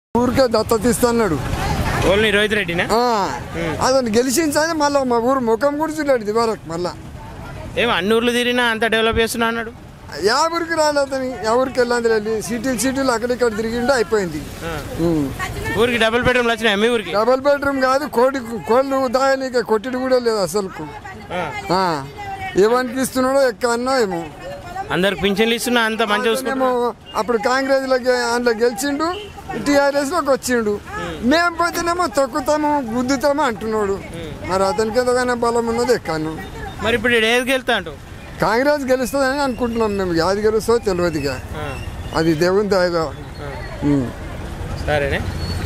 ఊరికే దత్తత ఇస్తున్నాడు ఓన్లీ రోహిత్ రెడ్డినా ఆ, అతను గెలిచించని మళ్ళీ మా ఊరు ముఖం కూడా చూడలేదు ఇదివరకు మళ్ళా ఏమో అన్ని ఊర్లు తిరిగినా అంత డెవలప్ చేస్తున్నా అన్నాడు యా ఊరికి రాలేదు అతని ఎవరికి వెళ్ళాలి వెళ్ళి సిటీలు సిటీలు అక్కడిక్కడ తిరిగిండు అయిపోయింది ఆ. ఉమ్. ఊరికి డబుల్ బెడ్రూమ్లు వచ్చినాయి మీ ఊరికి డబల్ బెడ్రూమ్ కాదు కోడి కోళ్ళు దాయనిక కొట్టిడు కూడా లేదు అసలుకు ఆ. ఆ, ఏమనికి ఇస్తున్నాడో ఎక్కడన్నా ఏమో అందరికి పింఛన్లు ఇస్తున్నా అంత మంచిగా చూసుకుంటున్నా ఏమో అప్పుడు కాంగ్రెస్ లో అందులో గెలిచిండు టీఆర్ఎస్ లోకి వచ్చిండు మేము పోతేనేమో తొక్కుతాము గుద్దుతాము అంటున్నాడు మరి అతనికి ఎంతగానో బలం ఉన్నది ఎక్కాను మరి ఇప్పుడు ఈడు ఏది గెలుతా అంటూ కాంగ్రెస్ గెలుస్తుందని అనుకుంటున్నాం మేము యాది గెలుస్తో తెలియదుగా అది దేవుని దయగా ఉమ్. సరేనే